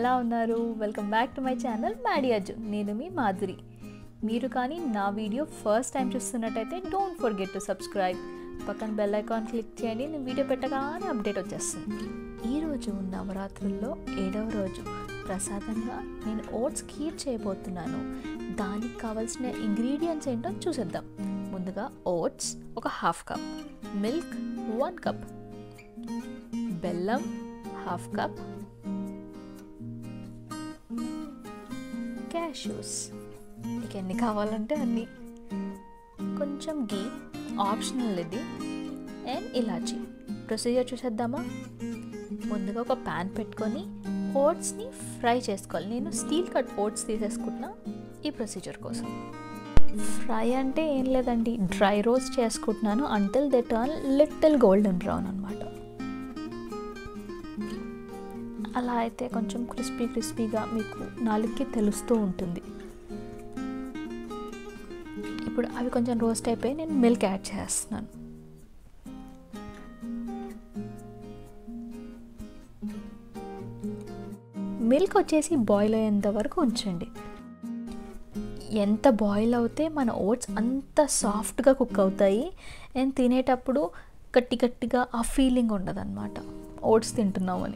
ఎలా ఉన్నారు welcome back to my channel Maddy Arjun నేను మీ మాధురి మీరు కానీ నా వీడియో ఫస్ట్ టైం చూస్తున్నట్టయితే డోంట్ ఫర్గెట్ టు సబ్స్క్రైబ్ పక్కన బెల్ ఐకాన్ క్లిక్ చేయండి నేను వీడియో పెట్టగానే అప్డేట్ వచ్చేస్తుంది ఈరోజు నవరాత్రుల్లో ఏడవ రోజు ప్రసాదంగా నేను ఓట్స్ ఖీర్ చేయబోతున్నాను దానికి కావాల్సిన ఇంగ్రీడియంట్స్ ఏంటో చూసేద్దాం ముందుగా ఓట్స్ ఒక half cup milk one cup బెల్లం హాఫ్ కప్ క్యాషూస్ మీకు ఎన్ని కావాలంటే అన్ని కొంచెం గీ ఆప్షనల్ ఇది అండ్ ఇలాచి ప్రొసీజర్ చూసేద్దామా ముందుగా ఒక ప్యాన్ పెట్టుకొని ఓట్స్ని ఫ్రై చేసుకోవాలి నేను స్టీల్ కట్ ఓట్స్ తీసేసుకుంటున్నా ఈ ప్రొసీజర్ కోసం ఫ్రై అంటే ఏం లేదండి డ్రై రోస్ట్ చేసుకుంటున్నాను until they turn little golden brown అనమాట అలా అయితే కొంచెం క్రిస్పీ క్రిస్పీగా మీకు నాలుగుకి తెలుస్తూ ఉంటుంది ఇప్పుడు అవి కొంచెం రోస్ట్ అయిపోయి నేను మిల్క్ యాడ్ చేస్తున్నాను మిల్క్ వచ్చేసి బాయిల్ అయ్యేంత వరకు ఉంచండి ఎంత బాయిల్ అవుతే మన ఓట్స్ అంత సాఫ్ట్గా కుక్ అవుతాయి అండ్ తినేటప్పుడు గట్టి గట్టిగా ఆ ఫీలింగ్ ఉండదు అనమాట ఓట్స్ తింటున్నామని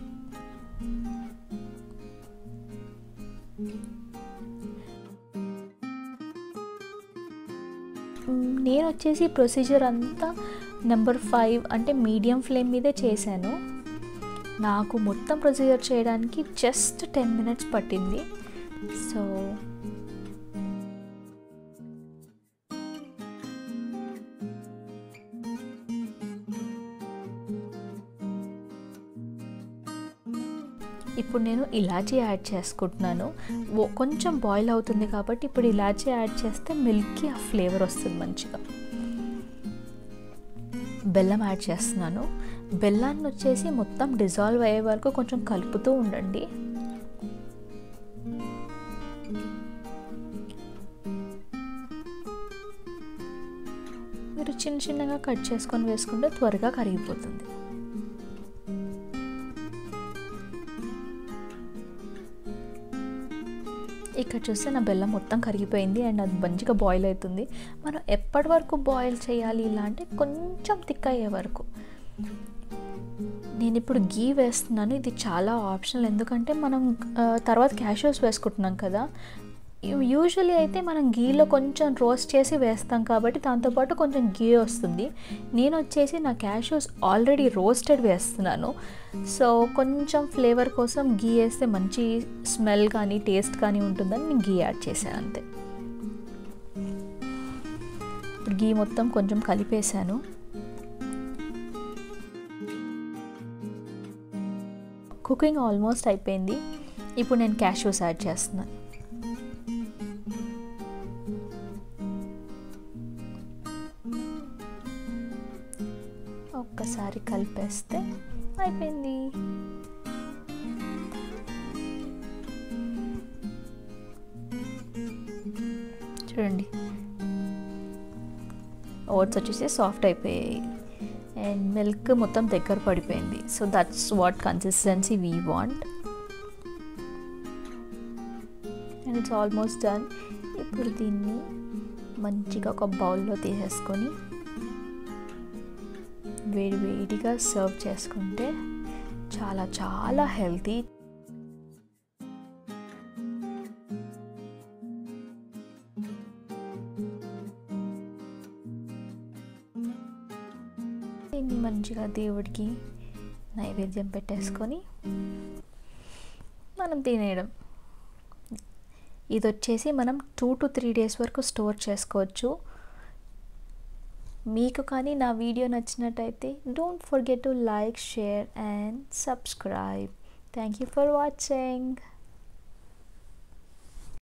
నేను వచ్చేసి ప్రొసీజర్ అంతా నెంబర్ ఫైవ్ అంటే మీడియం ఫ్లేమ్ మీదే చేశాను నాకు మొత్తం ప్రొసీజర్ చేయడానికి జస్ట్ టెన్ మినిట్స్ పట్టింది సో ఇప్పుడు నేను ఇలాచీ యాడ్ చేసుకుంటున్నాను కొంచెం బాయిల్ అవుతుంది కాబట్టి ఇప్పుడు ఇలాచీ యాడ్ చేస్తే మిల్క్కి ఆ ఫ్లేవర్ వస్తుంది మంచిగా బెల్లం యాడ్ చేస్తున్నాను బెల్లాన్ని వచ్చేసి మొత్తం డిజాల్వ్ అయ్యే వరకు కొంచెం కలుపుతూ ఉండండి మీరు చిన్న చిన్నగా కట్ చేసుకొని వేసుకుంటే త్వరగా కరిగిపోతుంది ఇక్కడ చూస్తే నా బెల్లం మొత్తం కరిగిపోయింది అండ్ అది మంచిగా బాయిల్ అవుతుంది మనం ఎప్పటి వరకు బాయిల్ చేయాలి ఇలా అంటే కొంచెం థిక్ అయ్యే వరకు నేను ఇప్పుడు గీ వేస్తున్నాను ఇది చాలా ఆప్షనల్ ఎందుకంటే మనం తర్వాత క్యాషోస్ వేసుకుంటున్నాం కదా యూజువలీ అయితే మనం గీలో కొంచెం రోస్ట్ చేసి వేస్తాం కాబట్టి దాంతోపాటు కొంచెం గీ వస్తుంది నేను వచ్చేసి నా క్యాషూస్ ఆల్రెడీ రోస్టెడ్ వేస్తున్నాను సో కొంచెం ఫ్లేవర్ కోసం గీ వేస్తే మంచి స్మెల్ కానీ టేస్ట్ కానీ ఉంటుందని నేను గీ యాడ్ చేశాను అంతే ఇప్పుడు గీ మొత్తం కొంచెం కలిపేశాను కుకింగ్ ఆల్మోస్ట్ అయిపోయింది ఇప్పుడు నేను క్యాషూస్ యాడ్ చేస్తున్నాను ఒక్కసారి కలిపేస్తే అయిపోయింది చూడండి ఓట్స్ వచ్చేసి సాఫ్ట్ అయిపోయాయి అండ్ మిల్క్ మొత్తం దగ్గర పడిపోయింది so that's what consistency we want and it's almost done ఇప్పుడు దీన్ని మంచిగా ఒక బౌల్లో తీసేసుకొని వేడి వేడిగా సర్వ్ చేసుకుంటే చాలా చాలా హెల్తీ దీన్ని మంచిగా దేవుడికి నైవేద్యం పెట్టేసుకొని మనం తినేయడం ఇది వచ్చేసి మనం టూ టు త్రీ డేస్ వరకు స్టోర్ చేసుకోవచ్చు మీకు కానీ నా వీడియో నచ్చినట్టయితే don't forget to like share and subscribe thank you for watching